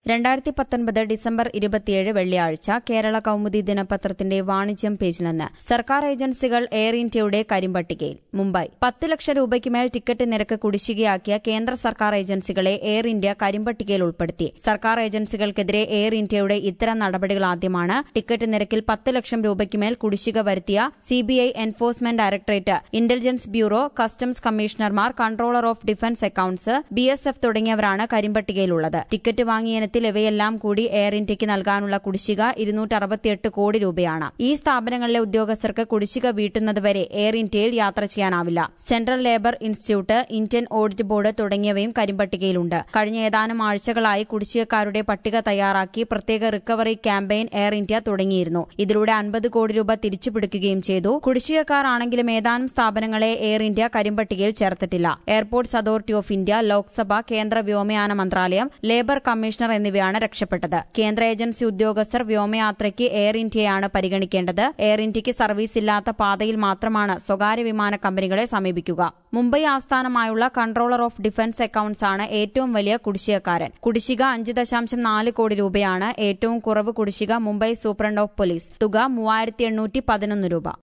രണ്ടായിരത്തി പത്തൊൻപത് ഡിസംബർ ഇരുപത്തിയേഴ് വെള്ളിയാഴ്ച കേരള കൌമുദി ദിനപത്രത്തിന്റെ വാണിജ്യം പേജിൽ നിന്ന് സർക്കാർ ഏജൻസികൾ എയർ ഇന്ത്യയുടെ കരിമ്പട്ടികയിൽ മുംബൈ പത്ത് ലക്ഷം രൂപയ്ക്ക് മേൽ ടിക്കറ്റ് നിരക്ക് കുടിശ്ശികയാക്കിയ കേന്ദ്ര സർക്കാർ ഏജൻസികളെ എയർ ഇന്ത്യ കരിമ്പട്ടികയിൽ ഉൾപ്പെടുത്തി സർക്കാർ ഏജൻസികൾക്കെതിരെ എയർ ഇന്ത്യയുടെ ഇത്തരം നടപടികൾ ആദ്യമാണ് ടിക്കറ്റ് നിരക്കിൽ പത്ത് ലക്ഷം രൂപയ്ക്ക് മേൽ കുടിശ്ശിക വരുത്തിയ CBI Enforcement Directorate Intelligence Bureau customs കമ്മീഷണർമാർ controller of defence accounts B S F തുടങ്ങിയവരാണ് കരിമ്പട്ടികയിലുള്ളത് ടിക്കറ്റ് വാങ്ങിയ ഇനത്തിൽ ഇവയെല്ലാം കൂടി എയർ ഇന്ത്യക്ക് നൽകാനുള്ള കുടിശ്ശിക ഇരുന്നൂറ്റി അറുപത്തിയെട്ട് കോടി രൂപയാണ് ഈ സ്ഥാപനങ്ങളിലെ ഉദ്യോഗസ്ഥർക്ക് കുടിശ്ശിക വീട്ടുന്നതുവരെ എയർ ഇന്ത്യയിൽ യാത്ര ചെയ്യാനാവില്ല Central Labour Institute Indian Audit Board തുടങ്ങിയവയും കരിമ്പട്ടികയിലുണ്ട് കഴിഞ്ഞ ഏതാനും ആഴ്ചകളായി കുടിശ്ശികക്കാരുടെ പട്ടിക തയ്യാറാക്കി പ്രത്യേക റിക്കവറി ക്യാമ്പയിൻ എയർ ഇന്ത്യ തുടങ്ങിയിരുന്നു ഇതിലൂടെ അൻപത് കോടി രൂപ തിരിച്ചുപിടിക്കുകയും ചെയ്തു കുടിശ്ശികക്കാർ ആണെങ്കിലും ഏതാനും സ്ഥാപനങ്ങളെ എയർ ഇന്ത്യ കരിമ്പട്ടികയിൽ ചേർത്തിട്ടില്ല Airports Authority of India Lok Sabha കേന്ദ്ര വ്യോമയാന മന്ത്രാലയം ലേബർ കമ്മീഷണർ എന്നിവയാണ് രക്ഷപ്പെട്ടത് കേന്ദ്ര ഏജൻസി ഉദ്യോഗസ്ഥർ വ്യോമയാത്രയ്ക്ക് എയർ ഇന്ത്യയാണ് പരിഗണിക്കേണ്ടത് എയർ ഇന്ത്യക്ക് സർവീസ് ഇല്ലാത്ത പാതയിൽ മാത്രമാണ് സ്വകാര്യ വിമാന കമ്പനികളെ സമീപിക്കുക മുംബൈ ആസ്ഥാനമായുള്ള കൺട്രോളർ ഓഫ് ഡിഫൻസ് അക്കൌണ്ട്സ് ആണ് ഏറ്റവും വലിയ കുടിശ്ശികക്കാരൻ കുടിശ്ശിക അഞ്ച് ദശാംശം നാല് കോടി രൂപയാണ് ഏറ്റവും കുറവ് കുടിശ്ശിക മുംബൈ സൂപ്രണ്ട് ഓഫ് പോലീസ് തുക മൂവായിരത്തി എണ്ണൂറ്റി പതിനൊന്ന് രൂപ